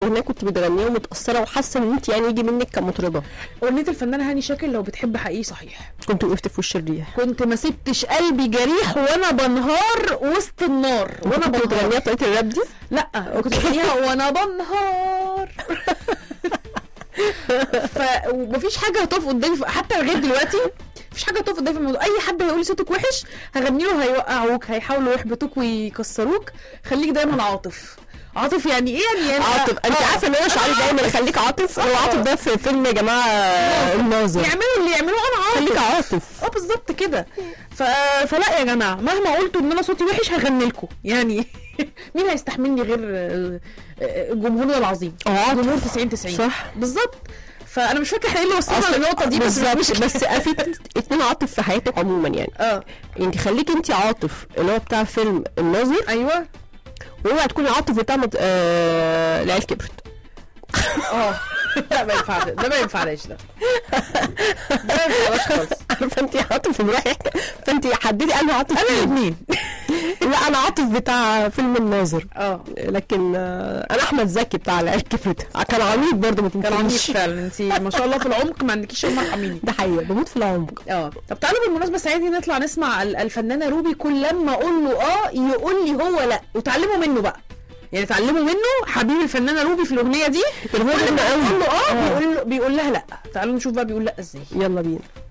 اغنيه كنت بتغنيها ومتاثره وحاسه ان انت يعني يجي منك كمطربه اغنيه الفنان هاني شاكر لو بتحب حقيقي صحيح كنت وقفت في وش الريح كنت ما سبتش قلبي جريح وانا بنهار وسط النار وانا كنت بتغنيها بنهار بطريقه الراب دي لا كنت بغنيها وانا بنهار ف ومفيش حاجه هتقف قدامي في- حتى لغايه دلوقتي مفيش حاجه هتقف قدامي في الموضوع اي حد هيقول لي صوتك وحش هغني له هيوقعوك هيحاولوا يحبطوك ويكسروك خليك دايما عاطف عاطف يعني ايه يعني, يعني عاطف انت آه. عارفه ان انا شعاري دايما خليك عاطف هو عاطف ده في فيلم يا جماعه الناظر يعملوا اللي يعملوه انا عاطف خليك عاطف اه بالظبط كده ف... فلا يا جماعه مهما قلتوا ان انا صوتي وحش هغني لكم يعني مين هيستحملني غير آه، آه، جمهورنا العظيم عاطف. جمهور 90 90 صح. بالظبط فانا مش فاكره احنا ايه اللي وصلنا للنقطه دي بس مش بالظبط مشكله بس في اتنين عاطف في حياتك عموما يعني اه انت خليك انت عاطف اللي هو بتاع فيلم الناظر ايوه واوعي تكوني عاطف بتاع مت... آه... العيال كبرت اه لا ما ينفعش ده ما ينفعش ده ده ما ينفعش خالص عارفه انت عاطف امبارح فانت حددي انا عاطف انا فين. الاثنين لا انا عاطف بتاع فيلم الناظر اه لكن آه، انا احمد زكي بتاع العيال كبرت كان عميق برضه ما كان عميق تنسيش فعلا انت ما شاء الله في العمق ما عندكيش يوم مرحميني ده حقيقه بموت في العمق اه طب تعالوا بالمناسبه ساعتها نطلع نسمع ال- الفنانه روبي كل لما اقول له اه يقول لي هو لا وتعلموا منه بقى يعني اتعلموا منه حبيب الفنانه روبي في الاغنيه دي الأغنية كل جامدة ما قوي. اقول له اه آه. بيقول له بيقول لها لا تعالوا نشوف بقى بيقول لا ازاي يلا بينا